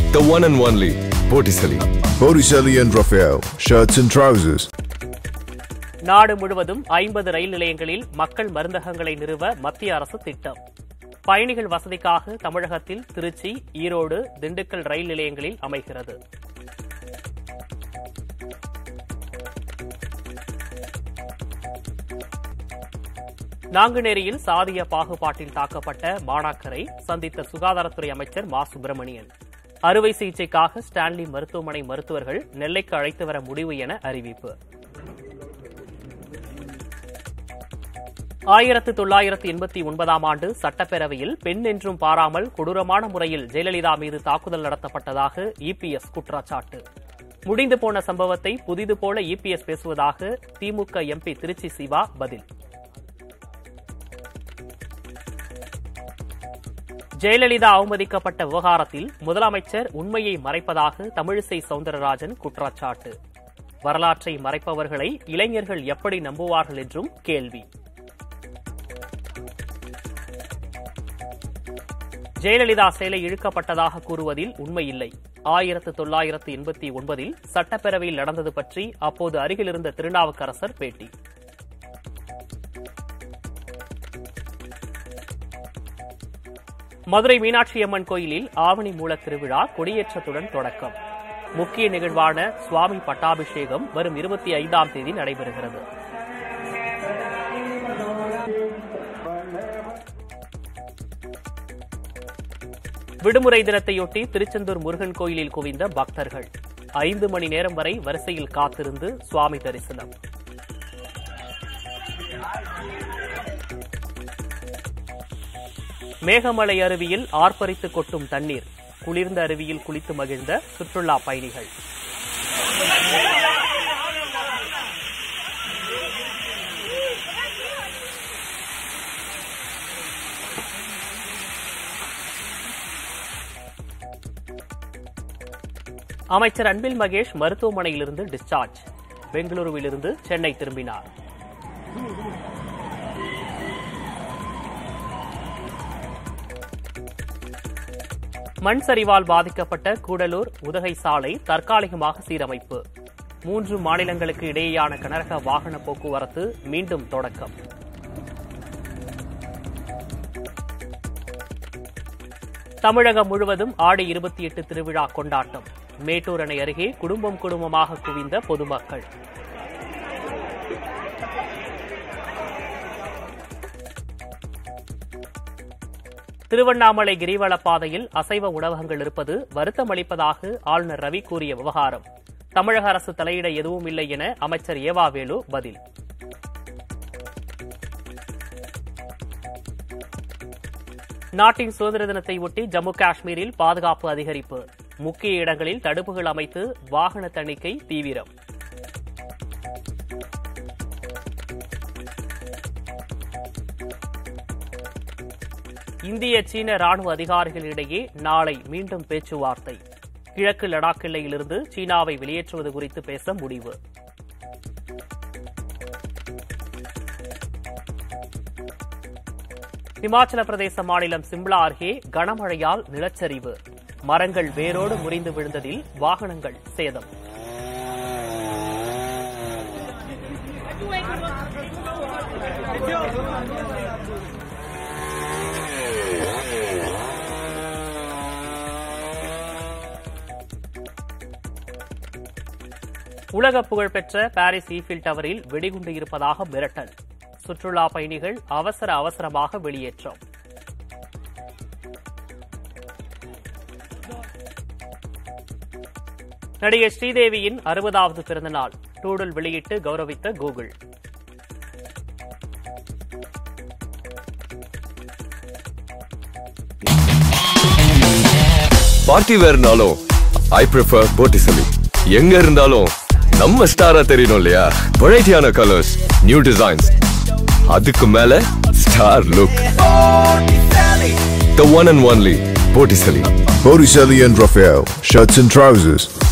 The one and only Botticelli. Botticelli and Raphael, shirts and trousers. நாடு முழுவதும் ஐம்பது ரயில் நிலையங்களில் மக்கள் மருந்தகங்களை நிறுவ மத்திய அரசு திட்டம் பயணிகள் வசதிக்காக தமிழகத்தில் திருச்சி ஈரோடு திண்டுக்கல் ரயில் நிலையங்களில் அமைகிறது நாங்குநேரியில் சாதிய பாகுபாட்டில் தாக்கப்பட்ட மாணாக்கரை சந்தித்த சுகாதாரத்துறை அமைச்சர் மா சுப்பிரமணியன் அறுவை சிகிச்சைக்காக ஸ்டான்லி மருத்துவமனை மருத்துவர்கள் நெல்லைக்கு அழைத்து வர முடிவு என அறிவிப்பு ஆயிரத்து தொள்ளாயிரத்து எண்பத்தி ஒன்பதாம் ஆண்டு சட்டப்பேரவையில் பெண் என்றும் பாராமல் கொடூரமான முறையில் ஜெயலலிதா மீது தாக்குதல் நடத்தப்பட்டதாக இபிஎஸ் குற்றச்சாட்டு முடிந்து போன சம்பவத்தை புதிது போல இபிஎஸ் பேசுவதாக திமுக எம்பி திருச்சி சிவா பதில் ஜெயலலிதா அவமதிக்கப்பட்ட விவகாரத்தில் முதலமைச்சர் உண்மையை மறைப்பதாக தமிழிசை சவுந்தரராஜன் குற்றச்சாட்டு வரலாற்றை மறைப்பவர்களை இளைஞர்கள் எப்படி நம்புவார்கள் என்றும் கேள்வி ஜெயலலிதா சேலை இழுக்கப்பட்டதாக கூறுவதில் உண்மையில்லை ஆயிரத்து தொள்ளாயிரத்து எண்பத்தி ஒன்பதில் சட்டப்பேரவையில் நடந்தது பற்றி அப்போது அருகிலிருந்த திருநாவுக்கரசர் பேட்டி மதுரை மீனாட்சி அம்மன் கோயிலில் ஆவணி மூல திருவிழா கொடியேற்றத்துடன் தொடக்கம் முக்கிய நிகழ்வான சுவாமி பட்டாபிஷேகம் வரும் இருபத்தி ஐந்தாம் தேதி நடைபெறுகிறது விடுமுறை தினத்தையொட்டி திருச்செந்தூர் முருகன் கோயிலில் குவிந்த பக்தர்கள் ஐந்து மணி நேரம் வரை வரிசையில் காத்திருந்து சுவாமி தரிசனம் மேகமலை அருவியில் ஆர்ப்பரித்து கொட்டும் தண்ணீர் குளிர்ந்த அருவியில் குளித்து மகிழ்ந்த சுற்றுலா பயணிகள் அமைச்சர் அன்பில் மகேஷ் மருத்துவமனையிலிருந்து டிஸ்சார்ஜ் பெங்களூருவிலிருந்து சென்னை திரும்பினார் மண் சரிவால் பாதிக்கப்பட்ட கூடலூர் உதகை சாலை தற்காலிகமாக சீரமைப்பு மூன்று மாநிலங்களுக்கு இடையேயான கனரக வாகன போக்குவரத்து மீண்டும் தொடக்கம் தமிழகம் முழுவதும் ஆடி இருபத்தி எட்டு திருவிழா கொண்டாட்டம் மேட்டூர் அணை அருகே குடும்பம் குடும்பமாக குவிந்த பொதுமக்கள் திருவண்ணாமலை கிரிவல பாதையில் அசைவ உணவகங்கள் இருப்பது வருத்தமளிப்பதாக ஆளுநர் ரவி கூறிய விவகாரம் தமிழக அரசு தலையிட எதுவும் இல்லை என அமைச்சர் ஏவாவேலு பதில் நாட்டின் சுதந்திர தினத்தை ஒட்டி ஜம்மு காஷ்மீரில் பாதுகாப்பு அதிகரிப்பு முக்கிய இடங்களில் தடுப்புகள் அமைத்து வாகன தணிக்கை தீவிரம் இந்திய சீன ராணுவ அதிகாரிகளிடையே நாளை மீண்டும் பேச்சுவார்த்தை கிழக்கு லடாக் எல்லையிலிருந்து சீனாவை வெளியேற்றுவது குறித்து பேச முடிவு இமாச்சல பிரதேச மாநிலம் சிம்லா அருகே கனமழையால் நிலச்சரிவு மரங்கள் வேரோடு முறிந்து விழுந்ததில் வாகனங்கள் சேதம் உலக புகழ்பெற்ற பாரிஸ் ஈஃபில் டவரில் வெடிகுண்டு இருப்பதாக மிரட்டல் சுற்றுலா பயணிகள் அவசர அவசரமாக வெளியேற்றம் நடிகை ஸ்ரீதேவியின் அறுபதாவது பிறந்தநாள் டூடல் வெளியிட்டு கௌரவித்த கூகுள் பார்ட்டி வேர்னாலும் ஐ ப்ரிஃபர் Botticelli. எங்க இருந்தாலும் நம்ம ஸ்டாரா தெரியணும் இல்லையா வெரைட்டியான கலர்ஸ் நியூ டிசைன்ஸ் அதுக்கு மேல star look The one and only Botticelli. Botticelli and Raphael, shirts and trousers.